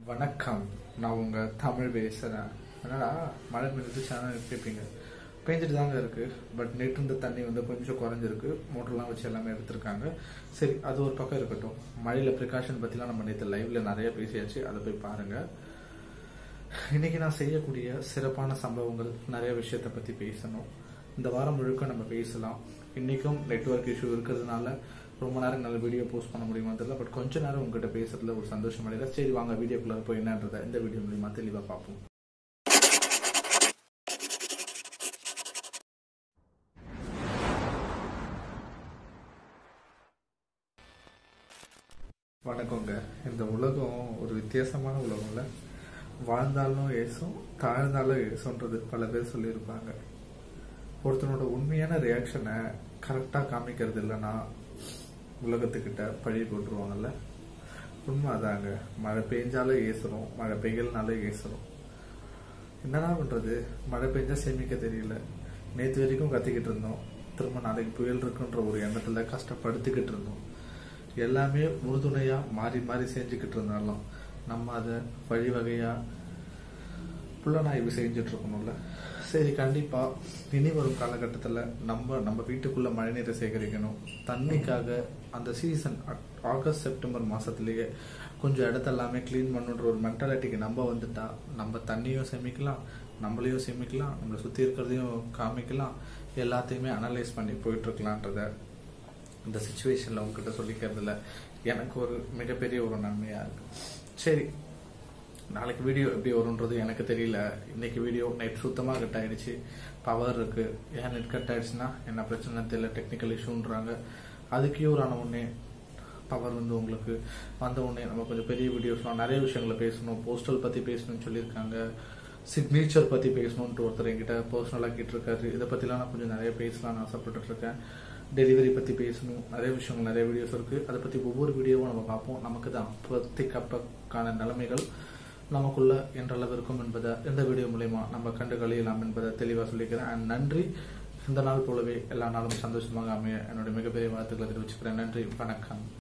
வணக்கம் நான் உங்க தமிழ் பேசுறேன் என்னடா மழை பெஞ்சு சேனல் கேட்பீங்க பெஞ்சிட்டு தாங்க இருக்கு பட் நேற்று இருந்த தண்ணி வந்து கொஞ்சம் குறைஞ்சிருக்கு மோட்டர்லாம் வச்சு எல்லாமே எடுத்திருக்காங்க சரி அது ஒரு பக்கம் இருக்கட்டும் மழையில ப்ரிகாஷன் பத்திலாம் நம்ம நேற்று லைவ்ல நிறைய பேசியாச்சு அதை போய் பாருங்க இன்னைக்கு நான் செய்யக்கூடிய சிறப்பான சம்பவங்கள் நிறைய விஷயத்த பத்தி பேசணும் இந்த வாரம் முழுக்க நம்ம பேசலாம் இன்னைக்கும் நெட்வொர்க் இஷ்யூ இருக்கிறதுனால ரொம்ப நேரம் நல்ல வீடியோ போஸ்ட் பண்ண முடியுமா தெரியல பட் கொஞ்ச நேரம் உங்ககிட்ட பேசுறதுல ஒரு சந்தோஷம் அடையில சரி வாங்க வீடியோக்குள்ள போய் என்னன்றதை இந்த வீடியோ மூலியமா தெளிவா பார்ப்போம் வணக்கங்க இந்த உலகம் ஒரு வித்தியாசமான உலகம்ல வாழ்ந்தாலும் ஏசும் தாழ்ந்தாலும் ஏசுன்றது பல பேர் சொல்லியிருப்பாங்க ஒருத்தனோட உண்மையான ரியாக்ஷனை கரெக்டாக காமிக்கிறது இல்லைன்னா உலகத்துக்கிட்ட பழி போட்டுருவாங்கல்ல உண்மை அதாங்க மழை பெஞ்சாலும் ஏசுறோம் மழை பெய்யலனாலும் ஏசுறோம் என்னடா பண்றது மழை பெஞ்சா சேமிக்க தெரியல நேற்று வரைக்கும் கத்திக்கிட்டு இருந்தோம் திரும்ப நாளைக்கு புயல் இருக்குன்ற ஒரு எண்ணத்துல கஷ்டப்படுத்திக்கிட்டு இருந்தோம் எல்லாமே உறுதுணையா மாறி மாறி செஞ்சுக்கிட்டு இருந்தாலும் நம்ம அதை வழிவகையா புலனாய்வு செஞ்சுட்டு இருக்கணும்ல சரி கண்டிப்பா இனி வரும் காலகட்டத்தில் நம்ம நம்ம வீட்டுக்குள்ள மழைநீரை சேகரிக்கணும் தண்ணிக்காக அந்த சீசன் ஆகஸ்ட் செப்டம்பர் மாசத்திலேயே கொஞ்சம் இடத்தெல்லாமே க்ளீன் பண்ணுன்ற ஒரு மென்டாலிட்டிக்கு நம்ம வந்துட்டா நம்ம தண்ணியும் சேமிக்கலாம் நம்மளையும் சேமிக்கலாம் நம்மளை சுற்றி இருக்கிறதையும் காமிக்கலாம் எல்லாத்தையுமே அனலைஸ் பண்ணி போயிட்டு இருக்கலான்றத இந்த சுச்சுவேஷனில் உங்ககிட்ட சொல்லிக்கிறதுல எனக்கு ஒரு மிகப்பெரிய ஒரு நன்மையாக இருக்கு சரி நாளைக்கு வீடியோ எப்படி வரும்ன்றது எனக்கு தெரியல இன்னைக்கு வீடியோ நைட் சுத்தமாக கட் ஆயிடுச்சு பவர் இருக்கு ஏன் நெட் கட் ஆயிடுச்சுன்னா என்ன பிரச்சனை தெரியல டெக்னிக்கல் இஷ்யூன்றாங்க அது கியூர் ஆன உடனே பவர் வந்து உங்களுக்கு வந்த உடனே நம்ம கொஞ்சம் பெரிய வீடியோஸ்லாம் நிறைய விஷயங்களை பேசணும் போஸ்டல் பற்றி பேசணும்னு சொல்லியிருக்காங்க சிக்னேச்சர் பற்றி பேசணுன்ட்டு ஒருத்தர் என்கிட்ட பர்சனலாக கேட்டிருக்காரு இதை பற்றிலாம் நான் கொஞ்சம் நிறைய பேசலாம்னு ஆசைப்பட்டுட்டு இருக்கேன் டெலிவரி பற்றி பேசணும் நிறைய விஷயங்கள் நிறைய வீடியோஸ் இருக்குது அதை பற்றி ஒவ்வொரு வீடியோவும் நம்ம பார்ப்போம் நமக்கு தான் அப்போதைக்கு அப்பக்கான நிலைமைகள் நமக்குள்ள என்றளவு இருக்கும் என்பதை இந்த வீடியோ மூலயமா நம்ம கண்டு கழியலாம் என்பதை தெளிவாக சொல்லிக்கிறேன் அண்ட் நன்றி இந்த நாள் போலவே எல்லா நாளும் சந்தோஷமாக அமைய என்னுடைய மிகப்பெரிய வாழ்த்துக்களை தெரிவிச்சுக்கிறேன் நன்றி வணக்கம்